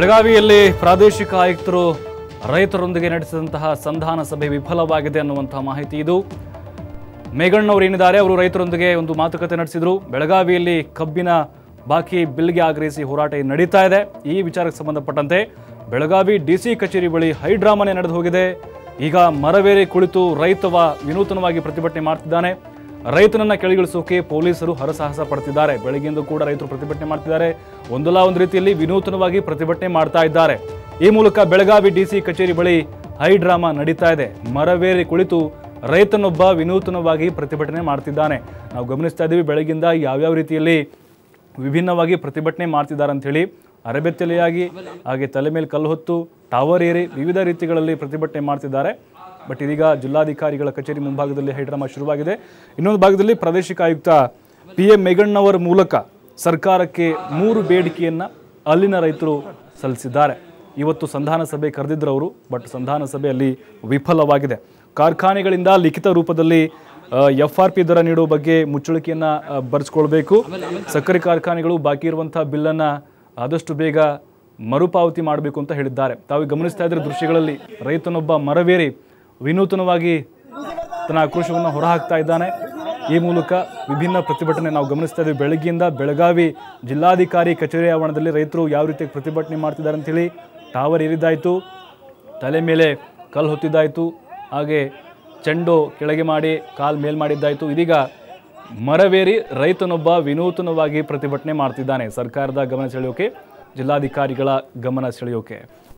ಬೆಳಗಾವಿಯಲ್ಲಿ ಪ್ರಾದೇಶಿಕ ಆಯುಕ್ತರು ರೈತರೊಂದಿಗೆ ನಡೆಸಿದಂತಹ ಸಂಧಾನ ಸಭೆ ವಿಫಲವಾಗಿದೆ ಅನ್ನುವಂತಹ ಮಾಹಿತಿ ಇದು ಮೇಘಣ್ಣವರು ಏನಿದ್ದಾರೆ ಅವರು ರೈತರೊಂದಿಗೆ ಒಂದು ಮಾತುಕತೆ ನಡೆಸಿದ್ರು ಬೆಳಗಾವಿಯಲ್ಲಿ ಕಬ್ಬಿನ ಬಾಕಿ ಬಿಲ್ಗೆ ಆಗ್ರಹಿಸಿ ಹೋರಾಟ ಇಲ್ಲಿ ನಡೀತಾ ಇದೆ ಈ ವಿಚಾರಕ್ಕೆ ಸಂಬಂಧಪಟ್ಟಂತೆ ಬೆಳಗಾವಿ ಡಿಸಿ ಕಚೇರಿ ಬಳಿ ಹೈಡ್ರಾಮನೆ ನಡೆದು ಹೋಗಿದೆ ಈಗ ಮರವೇರಿ ಕುಳಿತು ರೈತವ ವಿನೂತನವಾಗಿ ಪ್ರತಿಭಟನೆ ಮಾಡ್ತಿದ್ದಾನೆ ರೈತನನ್ನ ಕೆಳಗಿಳಿಸೋಕೆ ಪೊಲೀಸರು ಹರಸಾಹಸ ಪಡ್ತಿದ್ದಾರೆ ಬೆಳಗ್ಗೆಯಿಂದ ಕೂಡ ರೈತರು ಪ್ರತಿಭಟನೆ ಮಾಡ್ತಿದ್ದಾರೆ ಒಂದಲ್ಲ ಒಂದು ರೀತಿಯಲ್ಲಿ ವಿನೂತನವಾಗಿ ಪ್ರತಿಭಟನೆ ಮಾಡ್ತಾ ಇದ್ದಾರೆ ಈ ಮೂಲಕ ಬೆಳಗಾವಿ ಡಿಸಿ ಕಚೇರಿ ಬಳಿ ಹೈಡ್ರಾಮಾ ನಡೀತಾ ಇದೆ ಮರವೇರಿ ಕುಳಿತು ರೈತನೊಬ್ಬ ವಿನೂತನವಾಗಿ ಪ್ರತಿಭಟನೆ ಮಾಡ್ತಿದ್ದಾನೆ ನಾವು ಗಮನಿಸ್ತಾ ಇದ್ದೀವಿ ಬೆಳಗಿಂದ ಯಾವ್ಯಾವ ರೀತಿಯಲ್ಲಿ ವಿಭಿನ್ನವಾಗಿ ಪ್ರತಿಭಟನೆ ಮಾಡ್ತಿದ್ದಾರೆ ಅಂಥೇಳಿ ಅರಬೆತ್ತಲೆಯಾಗಿ ಹಾಗೆ ತಲೆ ಮೇಲೆ ಕಲ್ಲು ಹೊತ್ತು ಟವರ್ ಏರಿ ವಿವಿಧ ರೀತಿಗಳಲ್ಲಿ ಪ್ರತಿಭಟನೆ ಮಾಡ್ತಿದ್ದಾರೆ ಬಟ್ ಇದೀಗ ಜಿಲ್ಲಾಧಿಕಾರಿಗಳ ಕಚೇರಿ ಮುಂಭಾಗದಲ್ಲಿ ಹೈಡ್ರಾಮಾ ಶುರುವಾಗಿದೆ ಇನ್ನೊಂದು ಭಾಗದಲ್ಲಿ ಪ್ರಾದೇಶಿಕ ಆಯುಕ್ತ ಪಿ ಎಂ ಮೇಘಣ್ಣವರ ಮೂಲಕ ಸರ್ಕಾರಕ್ಕೆ ಮೂರು ಬೇಡಿಕೆಯನ್ನ ಅಲ್ಲಿನ ರೈತರು ಸಲ್ಲಿಸಿದ್ದಾರೆ ಇವತ್ತು ಸಂಧಾನ ಸಭೆ ಕರೆದಿದ್ರು ಅವರು ಬಟ್ ಸಂಧಾನ ಸಭೆಯಲ್ಲಿ ವಿಫಲವಾಗಿದೆ ಕಾರ್ಖಾನೆಗಳಿಂದ ಲಿಖಿತ ರೂಪದಲ್ಲಿ ಎಫ್ ಆರ್ ಪಿ ದರ ನೀಡುವ ಬಗ್ಗೆ ಮುಚ್ಚಳಿಕೆಯನ್ನು ಬರೆಸ್ಕೊಳ್ಬೇಕು ಸಕ್ಕರೆ ಕಾರ್ಖಾನೆಗಳು ಬಾಕಿ ಇರುವಂತಹ ಬಿಲ್ಲನ್ನು ಆದಷ್ಟು ಬೇಗ ಮರುಪಾವತಿ ಮಾಡಬೇಕು ಅಂತ ಹೇಳಿದ್ದಾರೆ ತಾವು ಗಮನಿಸ್ತಾ ಇದ್ರೆ ದೃಶ್ಯಗಳಲ್ಲಿ ರೈತನೊಬ್ಬ ಮರವೇರಿ ವಿನೂತನವಾಗಿ ತನ್ನ ಆಕ್ರೋಶವನ್ನು ಹೊರಹಾಕ್ತಾ ಇದ್ದಾನೆ ಈ ಮೂಲಕ ವಿಭಿನ್ನ ಪ್ರತಿಭಟನೆ ನಾವು ಗಮನಿಸ್ತಾ ಇದ್ದೀವಿ ಬೆಳಗ್ಗೆಯಿಂದ ಬೆಳಗಾವಿ ಜಿಲ್ಲಾಧಿಕಾರಿ ಕಚೇರಿ ಆವರಣದಲ್ಲಿ ರೈತರು ಯಾವ ರೀತಿ ಪ್ರತಿಭಟನೆ ಮಾಡ್ತಿದ್ದಾರೆ ಅಂತೇಳಿ ಟವರ್ ಏರಿದ್ದಾಯಿತು ತಲೆ ಮೇಲೆ ಕಲ್ಲು ಹೊತ್ತಿದ್ದಾಯಿತು ಹಾಗೆ ಚೆಂಡು ಕೆಳಗೆ ಮಾಡಿ ಕಾಲ್ ಮೇಲ್ ಮಾಡಿದ್ದಾಯಿತು ಇದೀಗ ಮರವೇರಿ ರೈತನೊಬ್ಬ ವಿನೂತನವಾಗಿ ಪ್ರತಿಭಟನೆ ಮಾಡ್ತಿದ್ದಾನೆ ಸರ್ಕಾರದ ಗಮನ ಸೆಳೆಯೋಕೆ ಜಿಲ್ಲಾಧಿಕಾರಿಗಳ ಗಮನ ಸೆಳೆಯೋಕೆ